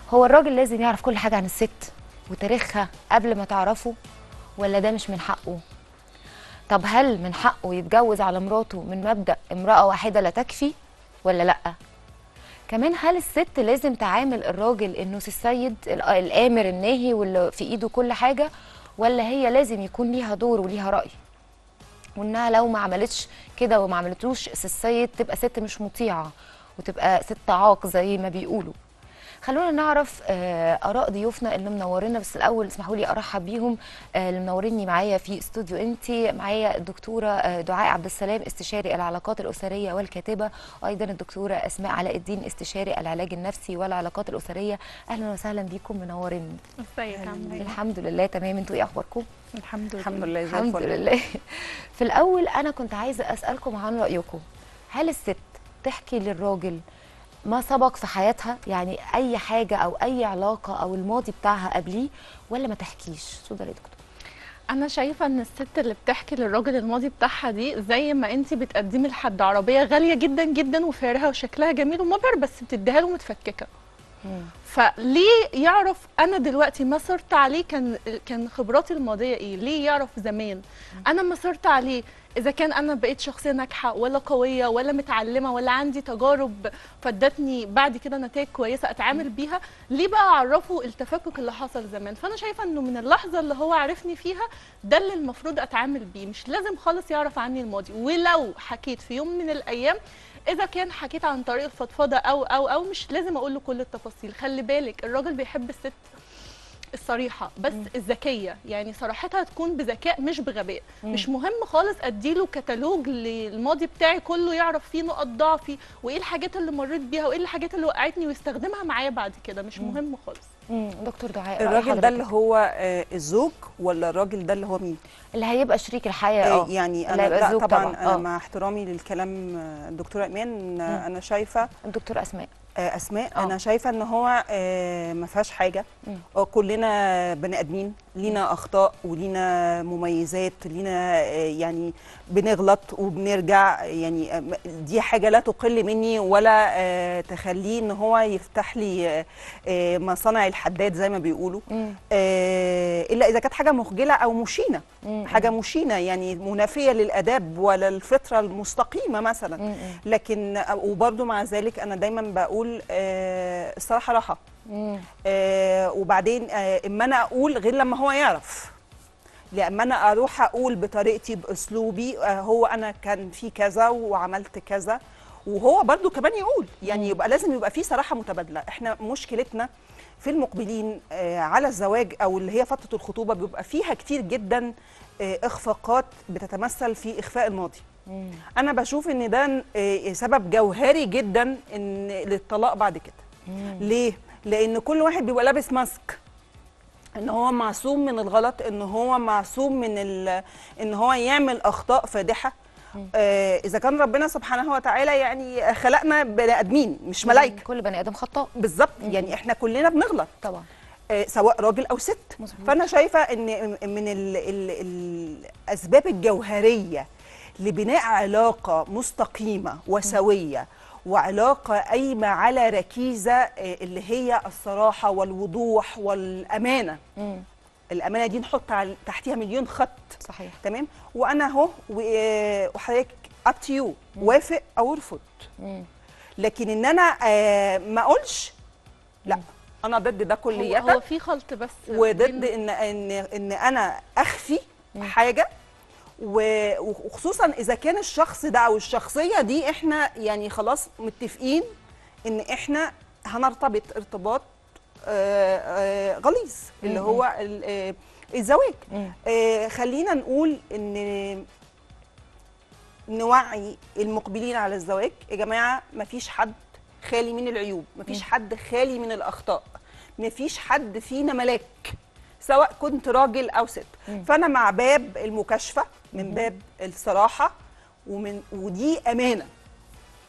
هو الراجل لازم يعرف كل حاجه عن الست وتاريخها قبل ما تعرفه ولا ده مش من حقه طب هل من حقه يتجوز على مراته من مبدا امراه واحده لا تكفي ولا لا كمان هل الست لازم تعامل الراجل انه السيد ال- الامر الناهي واللي في ايده كل حاجه ولا هي لازم يكون ليها دور وليها راي وانها لو ما عملتش كده وما عملتوش السيد تبقى ست مش مطيعه وتبقى ست عاق زي ما بيقولوا خلونا نعرف آه، اراء ضيوفنا اللي منورينا بس الاول اسمحوا لي ارحب بيهم آه، اللي منوريني معايا في استوديو انتي معايا الدكتوره آه، دعاء عبد السلام استشاري العلاقات الاسريه والكاتبه وايضا الدكتوره اسماء علاء الدين استشاري العلاج النفسي والعلاقات الاسريه اهلا وسهلا بيكم منورين ازيك عامله ايه؟ الحمد لله تمام انتوا ايه اخباركم الحمد لله الحمد لله زي الحمد الفل لله في الاول انا كنت عايزه اسالكم عن رايكم هل الست تحكي للراجل ما سبق في حياتها يعني اي حاجه او اي علاقه او الماضي بتاعها قبليه ولا ما تحكيش اتفضلي يا دكتور انا شايفه ان الست اللي بتحكي للراجل الماضي بتاعها دي زي ما انت بتقدمي لحد عربيه غاليه جدا جدا وفارها وشكلها جميل ومبهر بس بتديها له متفككه فليه يعرف انا دلوقتي ما صرت عليه كان كان خبراتي الماضيه ايه ليه يعرف زمان انا ما صرت عليه اذا كان انا بقيت شخصيه ناجحه ولا قويه ولا متعلمه ولا عندي تجارب فادتني بعد كده نتائج كويسه اتعامل بيها ليه بقى اعرفه التفكك اللي حصل زمان فانا شايفه انه من اللحظه اللي هو عرفني فيها ده اللي المفروض اتعامل بيه مش لازم خالص يعرف عني الماضي ولو حكيت في يوم من الايام اذا كان حكيت عن طريق الفضفضه او او او مش لازم اقول له كل التفاصيل خلي بالك الراجل بيحب الست الصريحه بس الذكيه يعني صراحتها تكون بذكاء مش بغباء مش مهم خالص اديله كتالوج للماضي بتاعي كله يعرف فيه نقط ضعفي وايه الحاجات اللي مريت بيها وايه الحاجات اللي وقعتني ويستخدمها معايا بعد كده مش مهم خالص مم. دكتور دعاء رأي الراجل ده حضرتك؟ اللي هو آه، الزوج ولا الراجل ده اللي هو مين؟ اللي هيبقى شريك الحياه آه، اه يعني اللي انا هيبقى لا الزوج طبعا طبعاً، انا آه. مع احترامي للكلام آه، الدكتوره ايمان آه، مم. انا شايفه الدكتور اسماء آه، اسماء آه. انا شايفه ان هو آه، ما فيهاش حاجه مم. آه، كلنا بني ادمين لينا اخطاء ولينا مميزات لينا آه، يعني بنغلط وبنرجع يعني آه، م- دي حاجه لا تقل مني ولا آه، تخليه ان هو يفتح لي آه، آه، مصانع الحداد زي ما بيقولوا مم. آه، الا اذا كانت حاجه مخجله او مشينه مم. حاجه مشينه يعني منافيه للاداب ولا الفطره المستقيمه مثلا مم. لكن وبرضو مع ذلك انا دايما بقول آه، الصراحه راحه مم. آه، وبعدين آه، اما انا اقول غير لما هو يعرف لما انا اروح اقول بطريقتي باسلوبي آه، هو انا كان في كذا وعملت كذا وهو برضو كمان يقول يعني يبقى لازم يبقى في صراحه متبادله احنا مشكلتنا في المقبلين آه، على الزواج او اللي هي فتره الخطوبه بيبقى فيها كتير جدا آه، اخفاقات بتتمثل في اخفاء الماضي مم. انا بشوف ان ده آه، سبب جوهري جدا ان للطلاق بعد كده مم. ليه لان كل واحد بيبقى لابس ماسك ان هو معصوم من الغلط ان هو معصوم من ال- ان هو يعمل اخطاء فادحه آه اذا كان ربنا سبحانه وتعالى يعني خلقنا بني ادمين مش ملائكه كل بني ادم خطاء بالظبط يعني احنا كلنا بنغلط طبعا آه، سواء راجل او ست مظبوط. فانا شايفه ان من ال ال الاسباب الجوهريه لبناء علاقه مستقيمه وسويه وعلاقه قايمه على ركيزه آه، اللي هي الصراحه والوضوح والامانه مم. الامانه دي نحط على- تحتيها مليون خط صحيح تمام وانا اهو و- آه، وحضرتك اب تو يو وافق او ارفض مم. لكن ان انا آه، ما اقولش لا انا ضد ده هو, كليا هو في خلط بس وضد بين- ان ان ان انا اخفي حاجه و- وخصوصا اذا كان الشخص ده او الشخصيه دي احنا يعني خلاص متفقين ان احنا هنرتبط ارتباط آه، آه، غليظ اللي مم. هو ال- آه، الزواج مم. آه، خلينا نقول ان نوعي المقبلين على الزواج يا جماعه مفيش حد خالي من العيوب مفيش حد خالي من الاخطاء مفيش حد فينا ملاك سواء كنت راجل او ست فانا مع باب المكاشفه من باب الصراحه ومن ودي امانه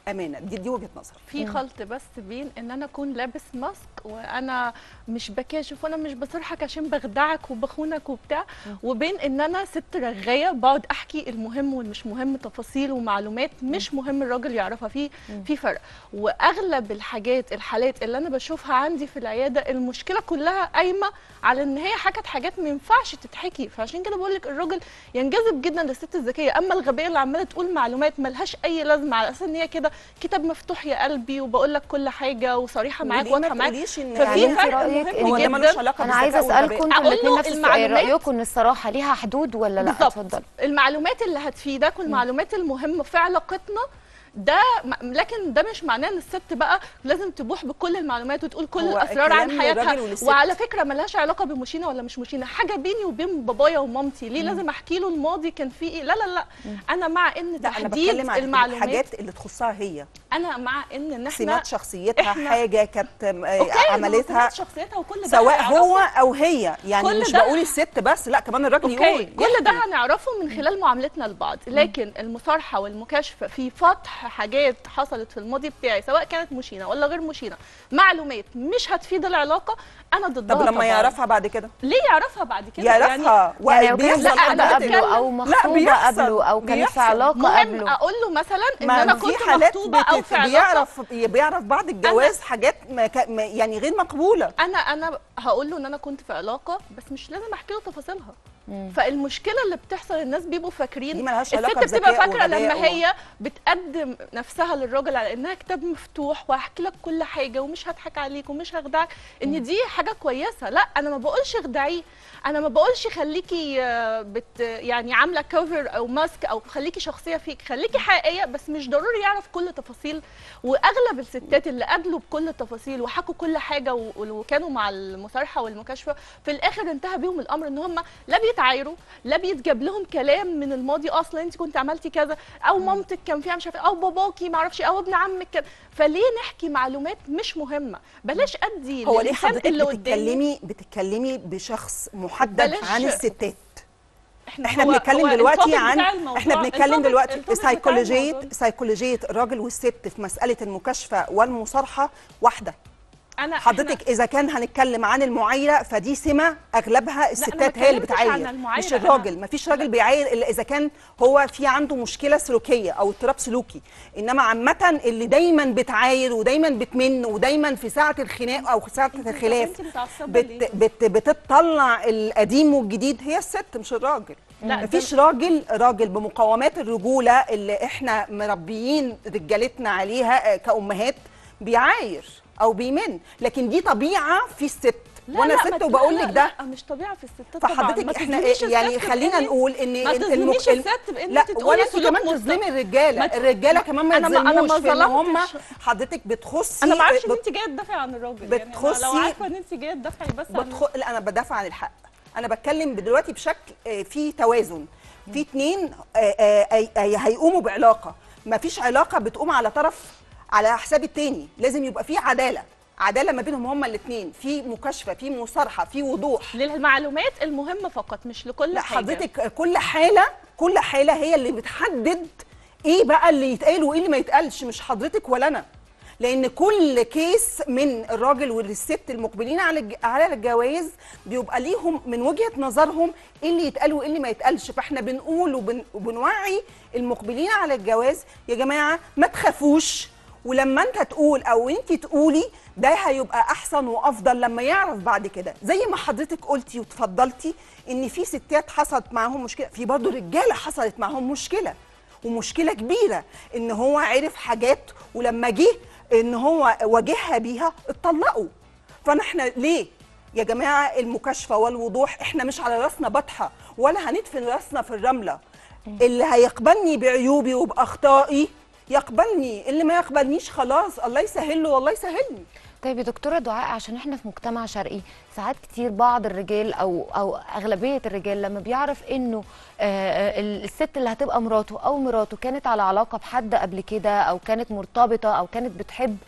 امانه دي دي وجهه نظري في خلط بس بين ان انا اكون لابس ماسك وانا مش بكاشف وانا مش بصرحك عشان بخدعك وبخونك وبتاع وبين ان انا ست رغايه بقعد احكي المهم والمش مهم تفاصيل ومعلومات مش مهم الراجل يعرفها في في فرق واغلب الحاجات الحالات اللي انا بشوفها عندي في العياده المشكله كلها قايمه على ان هي حكت حاجات ما ينفعش تتحكي فعشان كده بقول لك الراجل ينجذب جدا للست الذكيه اما الغبيه اللي عماله تقول معلومات ملهاش اي لازمه على اساس ان هي كده كتاب مفتوح يا قلبي وبقول لك كل حاجه وصريحه معاك وليه ما واضحه معاك تقوليش ان ففي يعني أنت فرق رأيك مهم إن هو ده ملوش جدا علاقه انا عايزه بالذكاء والغباء. اسالكم انتوا أقول الاثنين له نفس السؤال المعلومات- رايكم ان الصراحه ليها حدود ولا لا بالظبط اتفضل المعلومات اللي هتفيدك والمعلومات المهمه في علاقتنا ده م- لكن ده مش معناه ان الست بقى لازم تبوح بكل المعلومات وتقول كل هو الاسرار عن الكلام حياتها للراجل وللست. وعلى فكره ملهاش علاقه بمشينه ولا مش مشينه حاجه بيني وبين بابايا ومامتي ليه لازم احكي له الماضي كان فيه ايه لا لا لا انا مع ان لا انا تحديد بتكلم عن المعلومات الحاجات اللي تخصها هي انا مع ان ان احنا سمات شخصيتها إحنا- حاجه كانت آه، اوكي عملتها سمات شخصيتها وكل ده سواء هنعرفه. هو او هي يعني كل مش ده- بقول الست بس لا كمان الراجل اوكي يقول كل ده يحكي. هنعرفه من خلال معاملتنا لبعض لكن المصارحه والمكاشفه في فتح حاجات حصلت في الماضي بتاعي سواء كانت مشينه ولا غير مشينه معلومات مش هتفيد العلاقه انا ضدها طب لما طبعاً. يعرفها بعد كده ليه يعرفها بعد كده يعرفها يعني لو كانت وبيحصل مصاحبه أنا حضرتك- قبله او مخطوبه بيحصل، قبله او كانت في بيحصل. علاقه مهم قبله اقول له مثلا ان ما انا في كنت حالات مخطوبه او بت- في علاقه بيعرف بيعرف بعد الجواز حاجات ما كا- ما- يعني غير مقبوله انا انا هقول له ان انا كنت في علاقه بس مش لازم احكي له تفاصيلها فالمشكله اللي بتحصل الناس بيبقوا فاكرين دي ملهاش الست علاقة بتبقى بذكاء فاكره لما وغباء و- هي بتقدم نفسها للراجل على انها كتاب مفتوح وهحكي لك كل حاجه ومش هضحك عليك ومش هخدعك ان دي حاجه كويسه لا انا ما بقولش اخدعيه انا ما بقولش خليكي آه، بت يعني عامله كفر او ماسك او خليكي شخصيه فيك خليكي حقيقيه بس مش ضروري يعرف كل تفاصيل واغلب الستات اللي قابلوا بكل التفاصيل وحكوا كل حاجه و- وكانوا مع المصارحه والمكاشفه في الاخر انتهى بيهم الامر ان هم لا بيتعايروا لا بيتجاب لهم كلام من الماضي اصلا انت كنت عملتي كذا او مامتك كان فيها مش عارفه او باباكي ما اعرفش او ابن عمك كان فليه نحكي معلومات مش مهمه بلاش ادي هو ليه للإنسان حضرتك اللي قدامي بتتكلمي بتتكلمي بشخص محدد بلاش- عن الستات احنا احنا هو- بنتكلم هو دلوقتي الtopic عن بتاع الموضوع- احنا بنتكلم الtopic- دلوقتي الtopic بتاع سيكولوجيه الموضوع. سيكولوجيه الراجل والست في مساله المكاشفه والمصارحه واحده انا حضرتك اذا كان هنتكلم عن المعايره فدي سمه اغلبها الستات هي اللي بتكلمش عن بتعاير المعايرة، مش أنا- الراجل مفيش راجل بيعاير الا اذا كان هو في عنده مشكله سلوكيه او اضطراب سلوكي انما عامه اللي دايما بتعاير ودايما بتمن ودايما في ساعه الخناق او ساعه الخلاف انت متعصبه ليه؟ بت بت بتطلع القديم والجديد هي الست مش الراجل لا، ده- مفيش راجل راجل بمقومات الرجوله اللي احنا مربيين رجالتنا عليها آه، كامهات بيعاير او بيمن لكن دي طبيعه في الست لا وانا لا، ست ما- وبقول لا لك لا ده لا مش طبيعه في الستات طبعا ما فحضرتك احنا تظلميش يعني الست خلينا بإن- نقول ان ما ال- تظلميش الم- الست بان لا انت تقولي ولا انت سلوك كمان مستقيم. تظلمي الرجاله ما ت- الرجاله كمان ما أنا ما- أنا ما يظلموش في ان هم ظلمتش. حضرتك بتخصي انا ما اعرفش ان بت- انت جايه تدافعي عن الراجل يعني أنا بتخصي- لو عارفه ان انت جايه تدافعي بس عن بدخل لا انا بدافع عن الحق انا بتكلم دلوقتي بشكل آه، في توازن في اتنين آه، آه، آه، هيقوموا بعلاقه ما فيش علاقه بتقوم على طرف على حساب التاني لازم يبقى في عداله عداله ما بينهم هما الاثنين في مكاشفه في مصارحه في وضوح للمعلومات المهمه فقط مش لكل لا حاجه حضرتك كل حاله كل حاله هي اللي بتحدد ايه بقى اللي يتقال وايه اللي ما يتقالش مش حضرتك ولا انا لان كل كيس من الراجل والست المقبلين على الج- على الجواز بيبقى ليهم من وجهه نظرهم ايه اللي يتقال وايه اللي ما يتقالش فاحنا بنقول وبن وبنوعي المقبلين على الجواز يا جماعه ما تخافوش ولما انت تقول او انت تقولي ده هيبقى احسن وافضل لما يعرف بعد كده زي ما حضرتك قلتي وتفضلتي ان في ستات حصلت معاهم مشكله في برضه رجاله حصلت معاهم مشكله ومشكله كبيره ان هو عرف حاجات ولما جه ان هو واجهها بيها اتطلقوا فانا احنا ليه يا جماعه المكاشفه والوضوح احنا مش على راسنا بطحه ولا هندفن راسنا في الرمله اللي هيقبلني بعيوبي وباخطائي يقبلني اللي ما يقبلنيش خلاص الله يسهل له والله يسهلني طيب يا دكتوره دعاء عشان احنا في مجتمع شرقي ساعات كتير بعض الرجال او او اغلبيه الرجال لما بيعرف انه آه، آه، الست اللي هتبقى مراته او مراته كانت على علاقه بحد قبل كده او كانت مرتبطه او كانت بتحب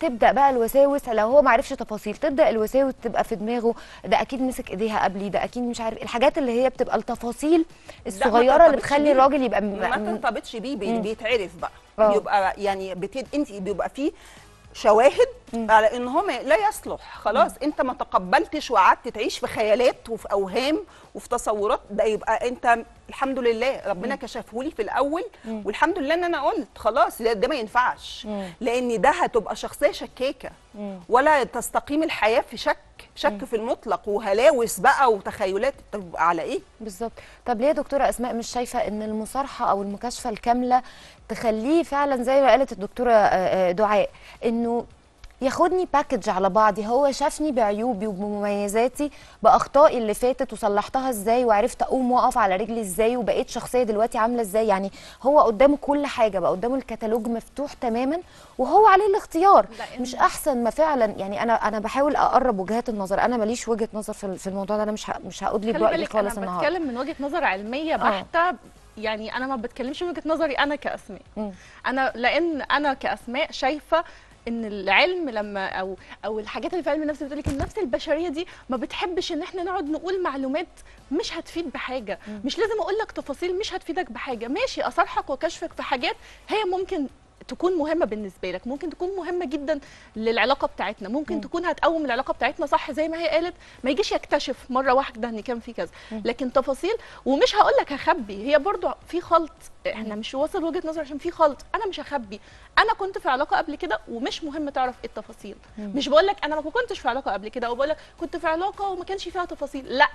تبدا بقى الوساوس لو هو ما عرفش تفاصيل تبدا الوساوس تبقى في دماغه ده اكيد مسك ايديها قبلي ده اكيد مش عارف الحاجات اللي هي بتبقى التفاصيل الصغيره اللي ترتبطش بتخلي بيه. الراجل يبقى ما م- ترتبطش بيه بي- بيتعرف بقى آه. بيبقى يعني بتد... انت بيبقى فيه شواهد على ان هو ما- لا يصلح خلاص انت ما تقبلتش وقعدت تعيش في خيالات وفي اوهام وفي تصورات ده يبقى انت الحمد لله ربنا كشفهولي في الاول والحمد لله ان انا قلت خلاص ده, ده ما ينفعش لان ده هتبقى شخصيه شكاكه ولا تستقيم الحياه في شك شك في المطلق وهلاوس بقى وتخيلات طب على ايه بالظبط طب ليه يا دكتوره اسماء مش شايفه ان المصارحه او المكاشفه الكامله تخليه فعلا زي ما قالت الدكتوره آه، آه، دعاء انه ياخدني باكج على بعضي هو شافني بعيوبي وبمميزاتي باخطائي اللي فاتت وصلحتها ازاي وعرفت اقوم واقف على رجلي ازاي وبقيت شخصيه دلوقتي عامله ازاي يعني هو قدامه كل حاجه بقى قدامه الكتالوج مفتوح تماما وهو عليه الاختيار لأن- مش احسن ما فعلا يعني انا انا بحاول اقرب وجهات النظر انا ماليش وجهه نظر في في الموضوع ده انا مش ه- مش هقول لي خلي برايي بالك خالص انا النهارده بتكلم من وجهه نظر علميه بحته يعني انا ما بتكلمش من وجهه نظري انا كاسماء مم. انا لان انا كاسماء شايفه ان العلم لما او او الحاجات اللي في علم النفس بتقول لك النفس البشريه دي ما بتحبش ان احنا نقعد نقول معلومات مش هتفيد بحاجه مش لازم اقول لك تفاصيل مش هتفيدك بحاجه ماشي اصارحك وكشفك في حاجات هي ممكن تكون مهمه بالنسبه لك ممكن تكون مهمه جدا للعلاقه بتاعتنا ممكن تكون هتقوم العلاقه بتاعتنا صح زي ما هي قالت ما يجيش يكتشف مره واحده ان كان في كذا لكن تفاصيل ومش هقول لك هخبي هي برضو في خلط احنا مش واصل وجهه نظر عشان في خلط انا مش هخبي انا كنت في علاقه قبل كده ومش مهم تعرف ايه التفاصيل مش بقول لك انا ما كنتش في علاقه قبل كده وبقول لك كنت في علاقه وما كانش فيها تفاصيل لا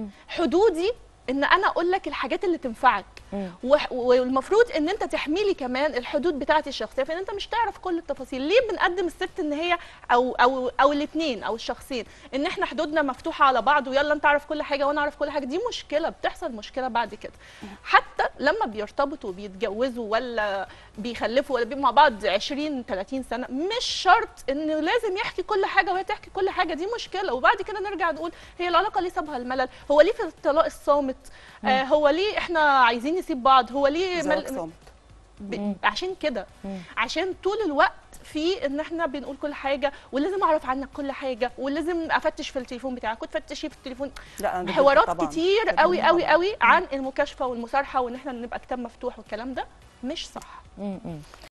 حدودي ان انا اقول لك الحاجات اللي تنفعك وح- والمفروض ان انت تحمي لي كمان الحدود بتاعتي الشخصيه فان انت مش تعرف كل التفاصيل ليه بنقدم الست ان هي او او او الاثنين او الشخصين ان احنا حدودنا مفتوحه على بعض ويلا انت اعرف كل حاجه وانا اعرف كل حاجه دي مشكله بتحصل مشكله بعد كده حتى لما بيرتبطوا بيتجوزوا ولا بيخلفوا ولا بيبقوا مع بعض 20 30 سنه مش شرط انه لازم يحكي كل حاجه وهي تحكي كل حاجه دي مشكله وبعد كده نرجع نقول هي العلاقه ليه سابها الملل هو ليه في الطلاق الصامت آه هو ليه احنا عايزين نسيب بعض هو ليه زواج مل... صامت ب... عشان كده عشان طول الوقت في ان احنا بنقول كل حاجه ولازم اعرف عنك كل حاجه ولازم افتش في التليفون بتاعك كنت فتشي في التليفون لا أنا ضد حوارات طبعاً. كتير ضد قوي قوي طبعاً. قوي عن المكاشفه والمصارحه وان احنا نبقى كتاب مفتوح والكلام ده مش صح م- م.